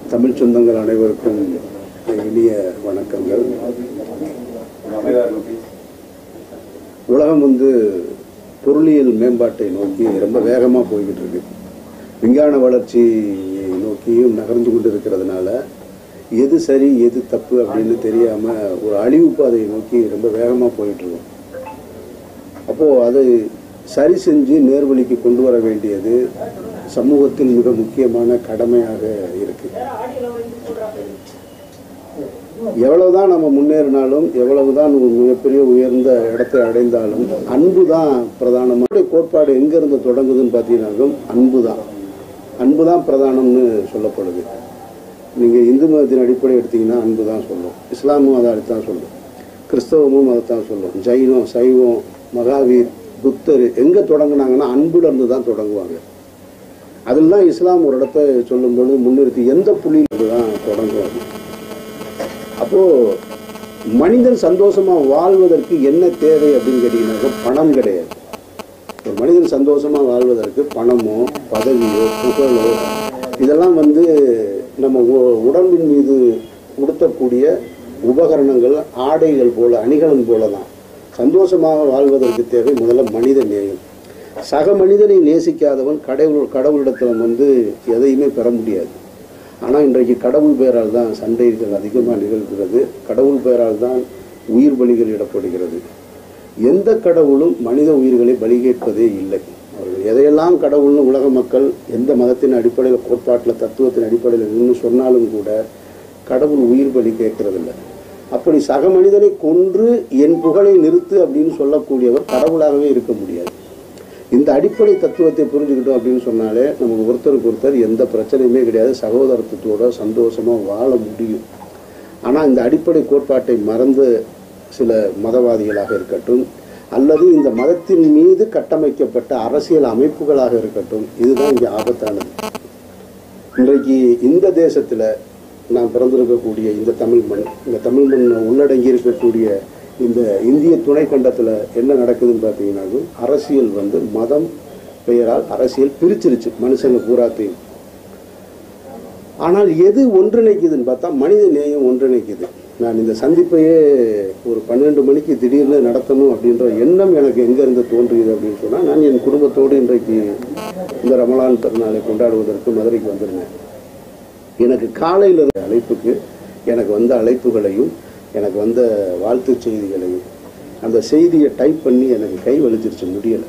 தமிழ் சொந்தங்கள் அனைவருக்கும் இனிய வணக்கங்கள் உலகம் வந்து பொருளியல் மேம்பாட்டை நோக்கி ரொம்ப வேகமாக போய்கிட்டு இருக்கு விஞ்ஞான வளர்ச்சியை நோக்கியும் நகர்ந்து கொண்டு இருக்கிறதுனால எது சரி எது தப்பு அப்படின்னு தெரியாம ஒரு அழிவு பாதையை நோக்கி ரொம்ப வேகமாக போயிட்டு இருக்கோம் அப்போ அதை சரி செஞ்சு நேர்வழிக்கு கொண்டு வர வேண்டியது சமூகத்தின் மிக முக்கியமான கடமையாக இருக்கு எவ்வளவுதான் நம்ம முன்னேறினாலும் எவ்வளவுதான் ஒரு மிகப்பெரிய உயர்ந்த இடத்தை அடைந்தாலும் அன்பு தான் பிரதானமான கோட்பாடு எங்க இருந்து தொடங்குதுன்னு பார்த்தீங்கன்னாலும் அன்பு தான் அன்பு தான் பிரதானம்னு சொல்லப்படுது நீங்க இந்து மதத்தின் அடிப்படை எடுத்தீங்கன்னா அன்பு தான் சொல்லும் இஸ்லாமும் அதை தான் சொல்லும் கிறிஸ்தவமும் அதை தான் சொல்லும் ஜைனம் சைவம் மகாவீர் புத்தர் எங்க தொடங்குனாங்கன்னா அன்புல இருந்து தான் தொடங்குவாங்க அதில் தான் இஸ்லாம் ஒரு இடத்த சொல்லும்பொழுது முன்னிறுத்தி எந்த புள்ளியிலிருந்து தான் தொடங்குவாங்க அப்போ மனிதன் சந்தோஷமா வாழ்வதற்கு என்ன தேவை அப்படின்னு கேட்டீங்கன்னாக்கா பணம் கிடையாது ஒரு மனிதன் சந்தோஷமா வாழ்வதற்கு பணமோ பதவியோ புகழோ இதெல்லாம் வந்து நம்ம உ- உடம்பின் மீது உடுத்தக்கூடிய உபகரணங்கள் ஆடைகள் போல அணிகலன் போல தான் சந்தோஷமாக வாழ்வதற்கு தேவை முதல்ல மனித நேயம் சக மனிதனை நேசிக்காதவன் கடவுள் கடவுளிடத்தில் வந்து எதையுமே பெற முடியாது ஆனால் இன்றைக்கு கடவுள் பெயரால் தான் சண்டைகள் அதிகமாக நிகழ்கிறது கடவுள் பெயரால் தான் உயிர் பலிகள் இடப்படுகிறது எந்த கடவுளும் மனித உயிர்களை பலி கேட்பதே இல்லை அவர்கள் எதையெல்லாம் கடவுள்னு உலக மக்கள் எந்த மதத்தின் அடிப்படையில் கோட்பாட்டில் தத்துவத்தின் அடிப்படையில் நின்று சொன்னாலும் கூட கடவுள் உயிர் பலி கேட்கறதில்ல அப்படி சக மனிதனை கொன்று என் புகழை நிறுத்து அப்படின்னு சொல்லக்கூடியவர் கடவுளாகவே இருக்க முடியாது இந்த அடிப்படை தத்துவத்தை புரிஞ்சுக்கிட்டோம் அப்படின்னு சொன்னாலே நமக்கு ஒருத்தருக்கு ஒருத்தர் எந்த பிரச்சனையுமே கிடையாது சகோதரத்துவத்தோட சந்தோஷமா வாழ முடியும் ஆனால் இந்த அடிப்படை கோட்பாட்டை மறந்து சில மதவாதிகளாக இருக்கட்டும் அல்லது இந்த மதத்தின் மீது கட்டமைக்கப்பட்ட அரசியல் அமைப்புகளாக இருக்கட்டும் இதுதான் இங்கே ஆபத்தானது இன்றைக்கு இந்த தேசத்தில் நான் பிறந்திருக்கக்கூடிய இந்த தமிழ் மண் இந்த தமிழ் மண் உள்ளடங்கி இருக்கக்கூடிய இந்த இந்திய துணை கண்டத்தில் என்ன நடக்குதுன்னு பார்த்தீங்கன்னா அரசியல் வந்து மதம் பெயரால் அரசியல் பிரிச்சிருச்சு மனுஷங்க பூராத்தையும் ஆனால் எது ஒன்றிணைக்குதுன்னு பார்த்தா மனித நேயம் ஒன்றிணைக்குது நான் இந்த சந்திப்பையே ஒரு பன்னெண்டு மணிக்கு திடீர்னு நடத்தணும் அப்படின்ற எண்ணம் எனக்கு எங்கேருந்து தோன்றியது அப்படின்னு சொன்னால் நான் என் குடும்பத்தோடு இன்றைக்கு இந்த ரமலான் திருநாளை கொண்டாடுவதற்கு மதுரைக்கு வந்திருந்தேன் எனக்கு காலையில் இருந்த அழைப்புக்கு எனக்கு வந்த அழைப்புகளையும் எனக்கு வந்த வாழ்த்துச் செய்திகளையும் அந்த செய்தியை டைப் பண்ணி எனக்கு கை வலிச்சிருச்சு முடியலை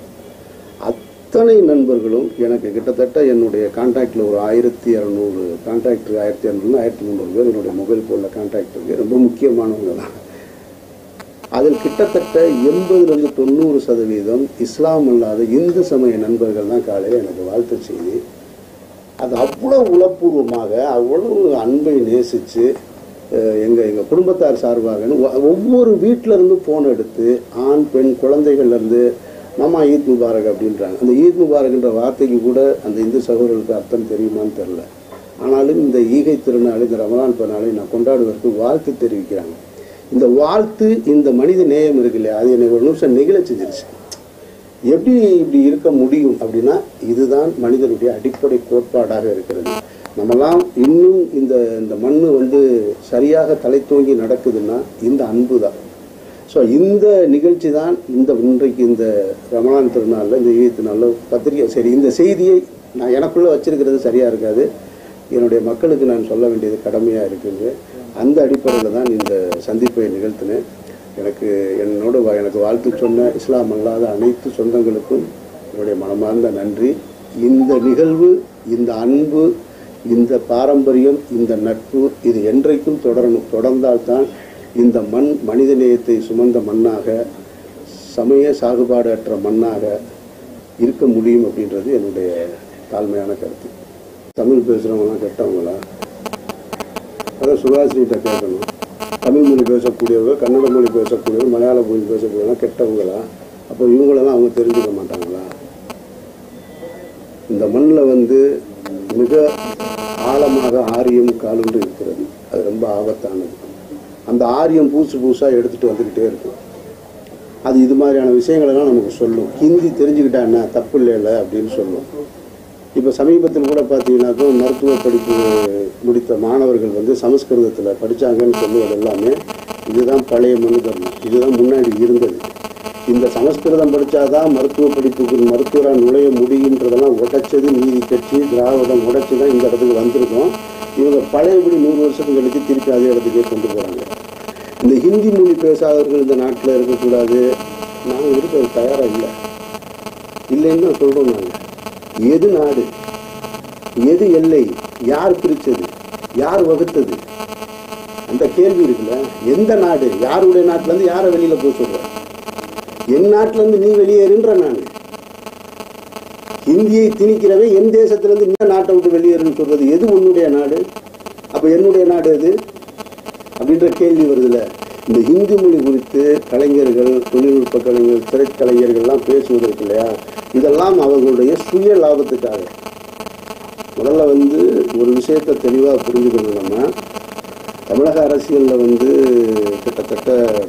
அத்தனை நண்பர்களும் எனக்கு கிட்டத்தட்ட என்னுடைய கான்டாக்டில் ஒரு ஆயிரத்தி இரநூறு கான்டாக்ட் ஆயிரத்தி இரநூறு ஆயிரத்தி முந்நூறு பேர் என்னுடைய மொபைல் ஃபோனில் கான்டாக்ட் இருக்கு ரொம்ப முக்கியமானவங்க தான் அதில் கிட்டத்தட்ட எண்பதுலேருந்து தொண்ணூறு சதவீதம் இஸ்லாம் அல்லாத இந்து சமய நண்பர்கள் தான் காலையில் எனக்கு வாழ்த்து செய்தி அது அவ்வளோ உளப்பூர்வமாக அவ்வளவு அன்பை நேசித்து எங்கள் எங்கள் குடும்பத்தார் சார்பாக ஒ- ஒவ்வொரு வீட்டில இருந்து ஃபோன் எடுத்து ஆண் பெண் குழந்தைகள்ல இருந்து மாமா ஈத் முபாரக் அப்படின்றாங்க அந்த ஈத் முபாரக்ன்ற வார்த்தைக்கு கூட அந்த இந்து சகோதரர்களுக்கு அர்த்தம் தெரியுமான்னு தெரில ஆனாலும் இந்த ஈகை திருநாள் இந்த ரமலான் பெருநாளை நான் கொண்டாடுவதற்கு வாழ்த்து தெரிவிக்கிறாங்க இந்த வாழ்த்து இந்த மனித நேயம் இருக்கு இல்லையா அது என்னை ஒரு நிமிஷம் நெகிழ செஞ்சிருச்சு எப்படி இப்படி இருக்க முடியும் அப்படின்னா இதுதான் மனிதனுடைய அடிப்படை கோட்பாடாக இருக்கிறது நம்மலாம் இன்னும் இந்த இந்த மண் வந்து சரியாக தலை தூங்கி நடக்குதுன்னா இந்த அன்பு தான் ஸோ இந்த நிகழ்ச்சி தான் இந்த இன்றைக்கு இந்த ரமலான் திருநாளில் இந்த ஈத் திருநாளில் பத்திரிகை சரி இந்த செய்தியை நான் எனக்குள்ளே வச்சிருக்கிறது சரியாக இருக்காது என்னுடைய மக்களுக்கு நான் சொல்ல வேண்டியது கடமையாக இருக்குது அந்த அடிப்படையில் தான் இந்த சந்திப்பை நிகழ்த்தினேன் எனக்கு என்னோட வா- எனக்கு வாழ்த்து சொன்ன இஸ்லாம் அல்லாத அனைத்து சொந்தங்களுக்கும் என்னுடைய மனமார்ந்த நன்றி இந்த நிகழ்வு இந்த அன்பு இந்த பாரம்பரியம் இந்த நட்பு இது என்றைக்கும் தொடரணும் தொடர்ந்தால்தான் இந்த மண் மனிதநேயத்தை சுமந்த மண்ணாக சமய சாகுபாடு அற்ற மண்ணாக இருக்க முடியும் அப்படின்றது என்னுடைய தாழ்மையான கருத்து தமிழ் பேசுகிறவங்களாம் கெட்டவங்களா அதான் சுகாசினிகிட்ட கேட்கணும் தமிழ் மொழி பேசக்கூடியவங்க கன்னட மொழி பேசக்கூடியவங்க மலையாள மொழி பேசக்கூடியவங்க கெட்டவங்களா அப்போ இவங்களெல்லாம் அவங்க தெரிஞ்சுக்க மாட்டாங்களா இந்த மண்ணில் வந்து மிக ஆழமாக ஆரியம் காலுண்டு இருக்கிறது அது ரொம்ப ஆபத்தானது அந்த ஆரியம் பூசு பூசாக எடுத்துகிட்டு வந்துக்கிட்டே இருக்கும் அது இது மாதிரியான விஷயங்களெல்லாம் நமக்கு சொல்லும் ஹிந்தி தெரிஞ்சுக்கிட்டா என்ன தப்பு இல்லைல்ல அப்படின்னு சொல்லும் இப்போ சமீபத்தில் கூட பார்த்தீங்கன்னாக்கா மருத்துவ படிப்பு முடித்த மாணவர்கள் வந்து சமஸ்கிருதத்தில் படித்தாங்கன்னு சொல்லுவது எல்லாமே இதுதான் பழைய மனு தர்மம் இதுதான் முன்னாடி இருந்தது இந்த சமஸ்கிருதம் படித்தாதான் மருத்துவ படிப்புக்கு மருத்துவராக நுழைய முடியுன்றதெல்லாம் உடைச்சது நீதி கட்சி திராவிடம் உடைச்சு தான் இந்த இடத்துக்கு வந்திருக்கோம் இவங்க பழையபடி நூறு வருஷத்துக்கு கழிச்சு திருப்பி அதே இடத்துக்கே கொண்டு போகிறாங்க இந்த ஹிந்தி மொழி பேசாதவர்கள் இந்த நாட்டில் இருக்கக்கூடாது நாங்கள் இருக்க தயாராக இல்லை இல்லைன்னு தான் சொல்கிறோம் நாங்கள் எது நாடு எது எல்லை யார் பிரித்தது யார் வகுத்தது அந்த கேள்வி இருக்குல்ல எந்த நாடு யாருடைய நாட்டிலேருந்து யாரை வெளியில் போக சொல்ற என் நாட்டிலேருந்து நீ வெளியேறுன்ற நான் இந்தியை திணிக்கிறவன் என் தேசத்திலேருந்து இந்த நாட்டை விட்டு வெளியேறுன்னு சொல்றது எது உன்னுடைய நாடு அப்போ என்னுடைய நாடு எது அப்படின்ற கேள்வி வருதுல்ல இந்த ஹிந்தி மொழி குறித்து கலைஞர்கள் தொழில்நுட்ப கலைஞர்கள் திரைக்கலைஞர்கள்லாம் பேசுவதற்கு இல்லையா இதெல்லாம் அவர்களுடைய சுய லாபத்துக்காக முதல்ல வந்து ஒரு விஷயத்தை தெளிவாக புரிஞ்சுக்கணும் நம்ம தமிழக அரசியலில் வந்து கிட்டத்தட்ட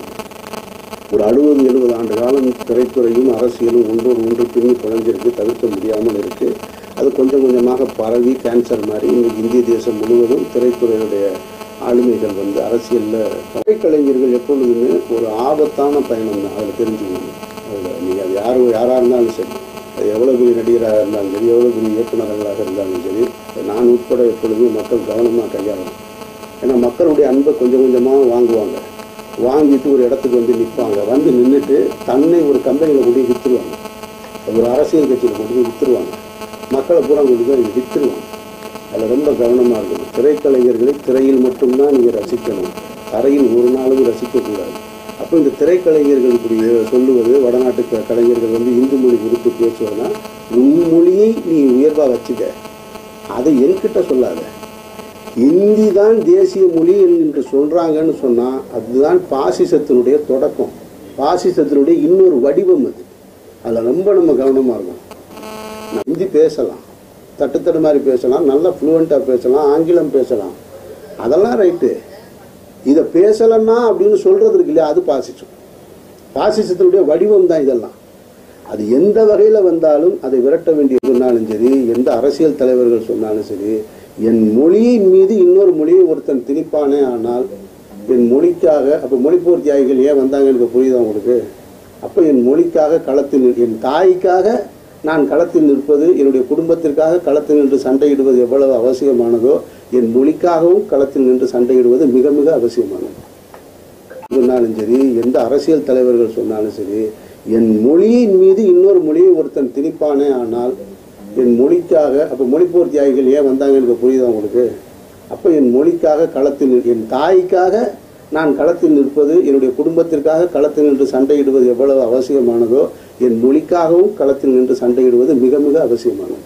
ஒரு அறுபது எழுபது ஆண்டு காலம் திரைத்துறையும் அரசியலும் ஒன்றோடு ஒன்று பின்னி குழஞ்சிருக்கு தவிர்க்க முடியாமல் இருக்கு அது கொஞ்சம் கொஞ்சமாக பரவி கேன்சர் மாதிரி இன்னைக்கு இந்திய தேசம் முழுவதும் திரைத்துறையுடைய ஆளுமைகள் வந்து அரசியலில் திரைக்கலைஞர்கள் எப்பொழுதுமே ஒரு ஆபத்தான பயணம் தான் அதில் தெரிஞ்சுக்கணும் அதில் நீங்கள் அது யார் யாராக இருந்தாலும் சரி அது எவ்வளோ பெரிய நடிகராக இருந்தாலும் சரி எவ்வளோ பெரிய இயக்குநர்களாக இருந்தாலும் சரி நான் உட்பட எப்பொழுதுமே மக்கள் கவனமாக கையாளணும் ஏன்னா மக்களுடைய அன்பை கொஞ்சம் கொஞ்சமாக வாங்குவாங்க வாங்கிட்டு ஒரு இடத்துக்கு வந்து நிற்பாங்க வந்து நின்றுட்டு தன்னை ஒரு கம்பெனியில் கொண்டு போய் விற்றுருவாங்க ஒரு அரசியல் கட்சியில் கொண்டு போய் விற்றுருவாங்க மக்களை பூரா கொண்டு போய் விற்றுருவாங்க அதில் ரொம்ப கவனமாக இருக்கணும் திரைக்கலைஞர்களை திரையில் மட்டும்தான் நீங்கள் ரசிக்கணும் தரையில் ஒரு நாளும் ரசிக்கக்கூடாது அப்போ இந்த திரைக்கலைஞர்கள் இப்படி சொல்லுவது வடநாட்டு க- கலைஞர்கள் வந்து இந்து மொழி குறித்து பேசுவதுன்னா உன் மொழியை நீ உயர்வாக வச்சுக்க அதை என்கிட்ட சொல்லாத இந்தி தான் தேசிய மொழி என்று சொல்றாங்கன்னு சொன்னா அதுதான் பாசிசத்தினுடைய தொடக்கம் பாசிசத்தினுடைய இன்னொரு வடிவம் அது அதில் ரொம்ப நம்ம கவனமா இருக்கணும் நான் ஹிந்தி பேசலாம் தட்டுத்தடு மாதிரி பேசலாம் நல்லா ஃப்ளூவெண்ட்டாக பேசலாம் ஆங்கிலம் பேசலாம் அதெல்லாம் ரைட்டு இதை பேசலைன்னா அப்படின்னு சொல்றது இருக்கு இல்லையா அது பாசிசம் பாசிசத்தினுடைய வடிவம் தான் இதெல்லாம் அது எந்த வகையில் வந்தாலும் அதை விரட்ட வேண்டிய சொன்னாலும் சரி எந்த அரசியல் தலைவர்கள் சொன்னாலும் சரி என் மொழியின் மீது இன்னொரு மொழியை ஒருத்தன் திணிப்பானே ஆனால் என் மொழிக்காக அப்போ மொழிப்போர் தியாகிகள் ஏன் வந்தாங்கன்னு இப்ப புரியுதா உங்களுக்கு அப்போ என் மொழிக்காக களத்தில் நிற்- என் தாய்க்காக நான் களத்தில் நிற்பது என்னுடைய குடும்பத்திற்காக களத்தில் நின்று சண்டையிடுவது எவ்வளவு அவசியமானதோ என் மொழிக்காகவும் களத்தில் நின்று சண்டையிடுவது மிக மிக அவசியமானது சொன்னாலும் சரி எந்த அரசியல் தலைவர்கள் சொன்னாலும் சரி என் மொழியின் மீது இன்னொரு மொழியை ஒருத்தன் திணிப்பானே ஆனால் என் மொழிக்காக அப்போ மொழிப்போர் தியாகிகள் ஏன் வந்தாங்கன்னு இப்ப புரியுதா உங்களுக்கு அப்போ என் மொழிக்காக களத்தில் நிற்- என் தாய்க்காக நான் களத்தில் நிற்பது என்னுடைய குடும்பத்திற்காக களத்தில் நின்று சண்டையிடுவது எவ்வளவு அவசியமானதோ என் மொழிக்காகவும் களத்தில் நின்று சண்டையிடுவது மிக மிக அவசியமானது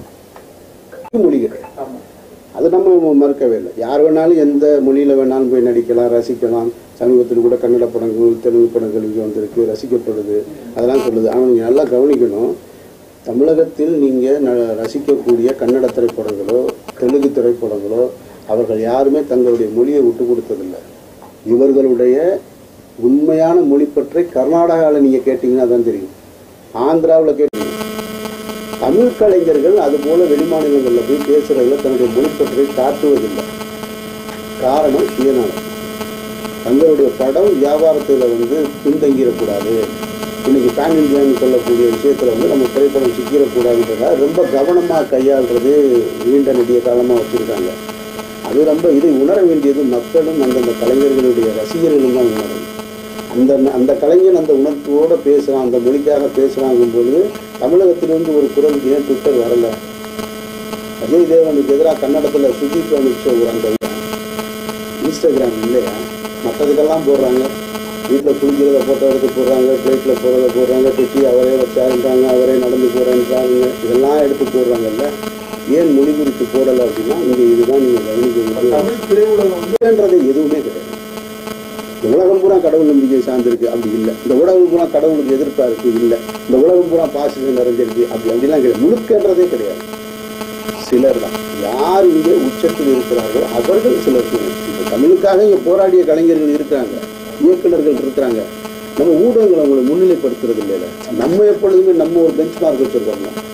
மொழி கிடையாது ஆமா அது நம்ம மறுக்கவே இல்லை யார் வேணாலும் எந்த மொழியில் வேணாலும் போய் நடிக்கலாம் ரசிக்கலாம் சமீபத்தில் கூட கன்னட படங்கள் தெலுங்கு படங்கள் இங்கே வந்திருக்கு ரசிக்கப்படுது அதெல்லாம் சொல்லுது ஆனால் நீங்கள் நல்லா கவனிக்கணும் தமிழகத்தில் நீங்கள் ந ரசிக்கக்கூடிய கன்னட திரைப்படங்களோ தெலுங்கு திரைப்படங்களோ அவர்கள் யாருமே தங்களுடைய மொழியை விட்டு கொடுத்ததில்லை இவர்களுடைய உண்மையான மொழி பற்றி கர்நாடகாவில் நீங்கள் கேட்டிங்கன்னா தான் தெரியும் ஆந்திராவில் கேட்டீங்க தமிழ் கலைஞர்கள் அதுபோல வெளிமாநிலங்களில் போய் பேசுறதுல தன்னுடைய மொழிப்பற்றை காட்டுவதில்லை காரணம் சுயநலம் தங்களுடைய படம் வியாபாரத்தில் வந்து பின்தங்கிடக்கூடாது இன்னைக்கு பேன் இந்தியான்னு சொல்லக்கூடிய விஷயத்தில் வந்து நம்ம திரைப்படம் சிக்கிடக்கூடாதுன்றதா ரொம்ப கவனமாக கையாளுறது நீண்ட நெடிய காலமாக வச்சுருக்காங்க அது ரொம்ப இதை உணர வேண்டியது மக்களும் அந்தந்த கலைஞர்களுடைய ரசிகர்களும் தான் உணரணும் அந்த அந்த கலைஞன் அந்த உணர்வோடு பேசுகிறான் அந்த மொழிக்காக பேசுகிறாங்கும்போது தமிழகத்திலிருந்து ஒரு குரல் ஏன் ட்விட்டர் வரல அஜய் தேவனுக்கு எதிராக கன்னடத்தில் சுதீப் அனுப்பிச்ச ஒரு அந்த இன்ஸ்டாகிராம் இல்லையா மற்றதுக்கெல்லாம் போடுறாங்க வீட்டில் குளிக்கிறத ஃபோட்டோ எடுத்து போடுறாங்க ஃப்ளைட்டில் போகிறத போடுறாங்க குட்டி அவரே வச்சாருன்றாங்க அவரே நடந்து போகிறேன்றாங்க இதெல்லாம் எடுத்து போடுறாங்கல்ல ஏன் மொழி குறித்து போடலை அப்படின்னா இங்கே இதுதான் நீங்கள் கவனிக்க வேண்டியது தமிழ் திரையுலகம் வந்து இல்லைன்றது எதுவுமே கிடையாது இந்த உலகம் பூரா கடவுள் நம்பிக்கை சார்ந்திருக்கு அப்படி இல்லை இந்த உலகம் பூரா கடவுளுக்கு எதிர்ப்பா இருக்கு இல்லை இந்த உலகம் பூரா பாசிசம் நிறைஞ்சிருக்கு அப்படி அப்படிலாம் கிடையாது முழுக்கன்றதே கிடையாது சிலர் தான் யார் இங்கே உச்சத்தில் இருக்கிறார்களோ அவர்கள் சிலர் தான். இப்ப தமிழுக்காக இங்கே போராடிய கலைஞர்கள் இருக்கிறாங்க இயக்குனர்கள் இருக்கிறாங்க நம்ம ஊடகங்கள் அவங்களை முன்னிலைப்படுத்துறது இல்லைல்ல நம்ம எப்பொழுதுமே நம்ம ஒரு பெஞ்ச் மார்க் வச்சிருக்கோம்ல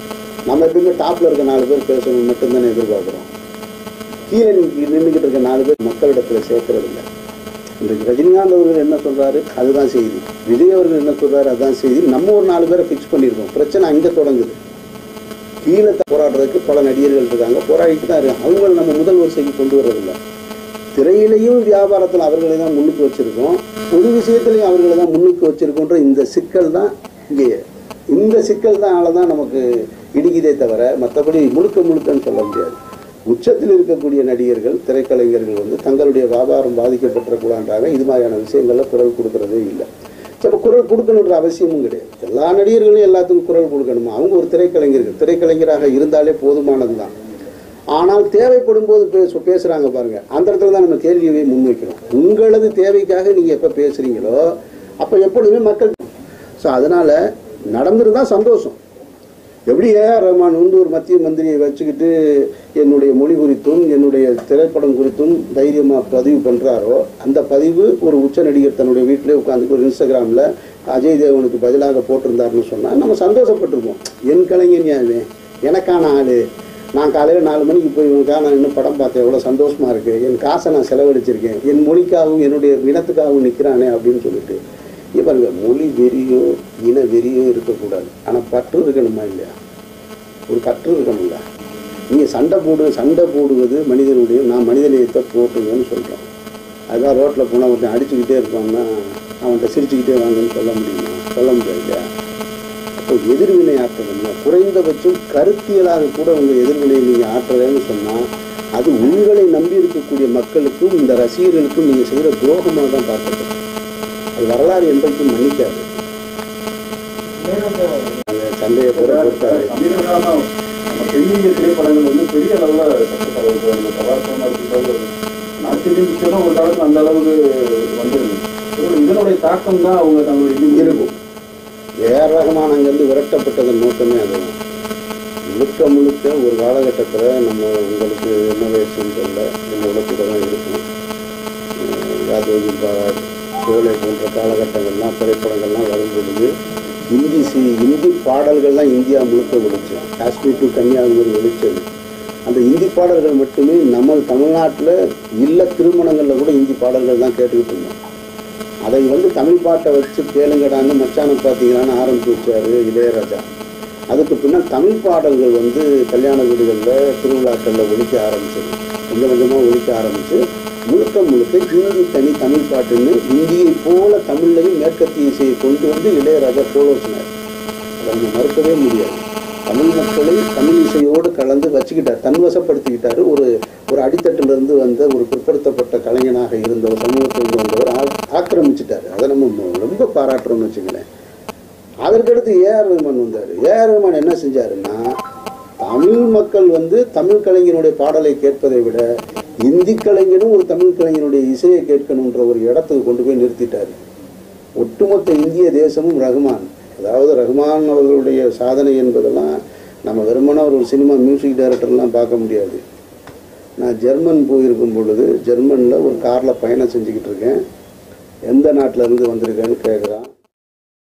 நம்ம எப்பயுமே டாப்ல இருக்க நாலு பேர் பேசணும் மட்டும்தானே எதிர்பார்க்குறோம் கீழே நின்றுக்கிட்டு இருக்க நாலு பேர் மக்களிடத்துல சேர்க்கறது இல்லை இன்றைக்கு ரஜினிகாந்த் அவர்கள் என்ன சொல்றாரு அதுதான் செய்தி விஜய் அவர்கள் என்ன சொல்றாரு அதுதான் செய்தி நம்ம ஒரு நாலு பேரை ஃபிக்ஸ் பண்ணியிருக்கோம் பிரச்சனை அங்கே தொடங்குது கீழே போராடுறதுக்கு பல நடிகர்கள் இருக்காங்க போராடிட்டு தான் இருக்காங்க அவங்கள நம்ம முதல் வரிசைக்கு கொண்டு வர்றதில்ல திரையிலையும் வியாபாரத்தில் அவர்களை தான் முன்னுக்கு வச்சிருக்கோம் பொது விஷயத்திலையும் அவர்களை தான் முன்னுக்கு வச்சிருக்கோன்ற இந்த சிக்கல் தான் இங்கே இந்த சிக்கல் தான் தான் நமக்கு இடிக்குதே தவிர மற்றபடி முழுக்க முழுக்கன்னு சொல்ல முடியாது உச்சத்தில் இருக்கக்கூடிய நடிகர்கள் திரைக்கலைஞர்கள் வந்து தங்களுடைய வியாபாரம் பாதிக்கப்பட்டிருக்கூடாண்டாக இது மாதிரியான விஷயங்கள்ல குரல் கொடுக்கறதே இல்லை சரி குரல் கொடுக்கணுன்ற அவசியமும் கிடையாது எல்லா நடிகர்களும் எல்லாத்துக்கும் குரல் கொடுக்கணுமா அவங்க ஒரு திரைக்கலைஞர்கள் திரைக்கலைஞராக இருந்தாலே போதுமானது தான் ஆனால் தேவைப்படும் போது பேச பேசுறாங்க பாருங்க அந்த இடத்துல தான் நம்ம கேள்வியை முன்வைக்கிறோம் உங்களது தேவைக்காக நீங்க எப்ப பேசுறீங்களோ அப்ப எப்பொழுதுமே மக்கள் ஸோ அதனால நடந்திருந்தா சந்தோஷம் எப்படி ஏஆர் ரஹ்மான் வந்து ஒரு மத்திய மந்திரியை வச்சுக்கிட்டு என்னுடைய மொழி குறித்தும் என்னுடைய திரைப்படம் குறித்தும் தைரியமா பதிவு பண்றாரோ அந்த பதிவு ஒரு உச்ச நடிகர் தன்னுடைய வீட்டிலே உட்காந்துட்டு ஒரு இன்ஸ்டாகிராம்ல அஜய் தேவனுக்கு பதிலாக போட்டிருந்தாருன்னு சொன்னா நம்ம சந்தோஷப்பட்டிருப்போம் என் கலைஞன் யாரு எனக்கான ஆளு நான் காலையில் நாலு மணிக்கு போய் இவனுக்காக நான் இன்னும் படம் பார்த்தேன் எவ்வளோ சந்தோஷமா இருக்கு என் காசை நான் செலவழிச்சிருக்கேன் என் மொழிக்காகவும் என்னுடைய இனத்துக்காகவும் நிற்கிறானே அப்படின்னு சொல்லிட்டு இங்க பாருங்க மொழி வெறியோ இன வெறியோ இருக்கக்கூடாது ஆனால் பற்று இருக்கணுமா இல்லையா ஒரு பற்று இருக்கணும்ல நீங்கள் சண்டை போடு சண்டை போடுவது மனிதனுடைய நான் மனிதநேயத்தை போட்டுங்கன்னு சொல்கிறோம் அதான் ரோட்டில் போனால் ஒருத்தன் அடிச்சுக்கிட்டே இருப்பான்னா அவன்கிட்ட சிரிச்சுக்கிட்டே வாங்கன்னு சொல்ல முடியுமா சொல்ல முடியாது இல்லையா அப்போ எதிர்வினை ஆற்றணும்னா குறைந்தபட்சம் கருத்தியலாக கூட உங்கள் எதிர்வினையை நீங்கள் ஆற்றலைன்னு சொன்னால் அது உங்களை நம்பி இருக்கக்கூடிய மக்களுக்கும் இந்த ரசிகர்களுக்கும் நீங்கள் செய்கிற துரோகமாக தான் பார்க்கப்படும் அது வரலாறு என்றைக்கும் மன்னிக்காது அந்த சண்டையை பொறுத்த பொறுத்தாரு தமிழகமான நம்ம தென்னிந்திய திரைப்படங்கள் வந்து பெரிய அளவில் சக்ஸஸ் ஆகுது அந்த கலாச்சாரமாக இருக்கட்டும் நாட்டிலையும் பிக்சரும் ஒரு காலத்தில் அந்த அளவுக்கு வந்துருது இதனுடைய தாக்கம் தான் அவங்க தங்களுடைய இது இருக்கும் ஏஆர் ரஹ்மான் அங்கேருந்து விரட்டப்பட்டதன் நோக்கமே அதுதான் முழுக்க முழுக்க ஒரு காலகட்டத்தில் நம்ம உங்களுக்கு என்ன வயசுன்னு தெரியல என்னோட கூட தான் இருக்கும் அஹ் யாதவ் பாராட் சோலை போன்ற காலகட்டங்கள்லாம் திரைப்படங்கள்லாம் வரும் பொழுது இந்தி சி இந்தி பாடல்கள் தான் இந்தியா முழுக்க ஒழிச்சு காஷ்மீர் டு கன்னியாகுமரி ஒழிச்சது அந்த இந்தி பாடல்கள் மட்டுமே நம்ம தமிழ்நாட்டில் இல்ல திருமணங்களில் கூட இந்தி பாடல்கள் தான் கேட்டுக்கிட்டு இருந்தோம் அதை வந்து தமிழ் பாட்டை வச்சு கேளுங்கடான்னு மச்சானம் பார்த்தீங்களான்னு ஆரம்பிச்சு வச்சாரு இளையராஜா அதுக்கு பின்னால் தமிழ் பாடல்கள் வந்து கல்யாண வீடுகளில் திருவிழாக்களில் ஒழிக்க ஆரம்பிச்சது கொஞ்சம் கொஞ்சமாக ஒழிக்க ஆரம்பிச்சு முழுக்க முழுக்க ஹிந்தி தனி தமிழ் பாட்டுன்னு ஹிந்தியை போல தமிழ்லையும் மேற்கத்திய இசையை கொண்டு வந்து இளையராஜா போலோசினார் அதை நம்ம மறுக்கவே முடியாது தமிழ் மக்களை தமிழ் இசையோடு கலந்து வச்சுக்கிட்டார் தன்வசப்படுத்திக்கிட்டாரு ஒரு ஒரு அடித்தட்டிலிருந்து வந்த ஒரு பிற்படுத்தப்பட்ட கலைஞனாக இருந்த ஒரு சமூகத்திலிருந்து வந்தவர் ஆ- ஆக்கிரமிச்சிட்டாரு அதை நம்ம ரொம்ப பாராட்டுறோம்னு வச்சுங்களேன் அதற்கடுத்து ஏஆர் ரஹ்மான் வந்தார் ஏஆர் ரஹ்மான் என்ன செஞ்சாருன்னா தமிழ் மக்கள் வந்து தமிழ் கலைஞனுடைய பாடலை கேட்பதை விட இந்தி கலைஞனும் ஒரு தமிழ் கலைஞனுடைய இசையை கேட்கணுன்ற ஒரு இடத்துக்கு கொண்டு போய் நிறுத்திட்டாரு ஒட்டுமொத்த இந்திய தேசமும் ரஹ்மான் அதாவது ரஹ்மான் அவர்களுடைய சாதனை என்பதெல்லாம் நம்ம வெறுமனா ஒரு சினிமா மியூசிக் டைரக்டர்லாம் பார்க்க முடியாது நான் ஜெர்மன் போயிருக்கும் பொழுது ஜெர்மனில் ஒரு காரில் பயணம் செஞ்சுக்கிட்டு இருக்கேன் எந்த நாட்டில் இருந்து வந்திருக்கேன்னு கேட்குறான்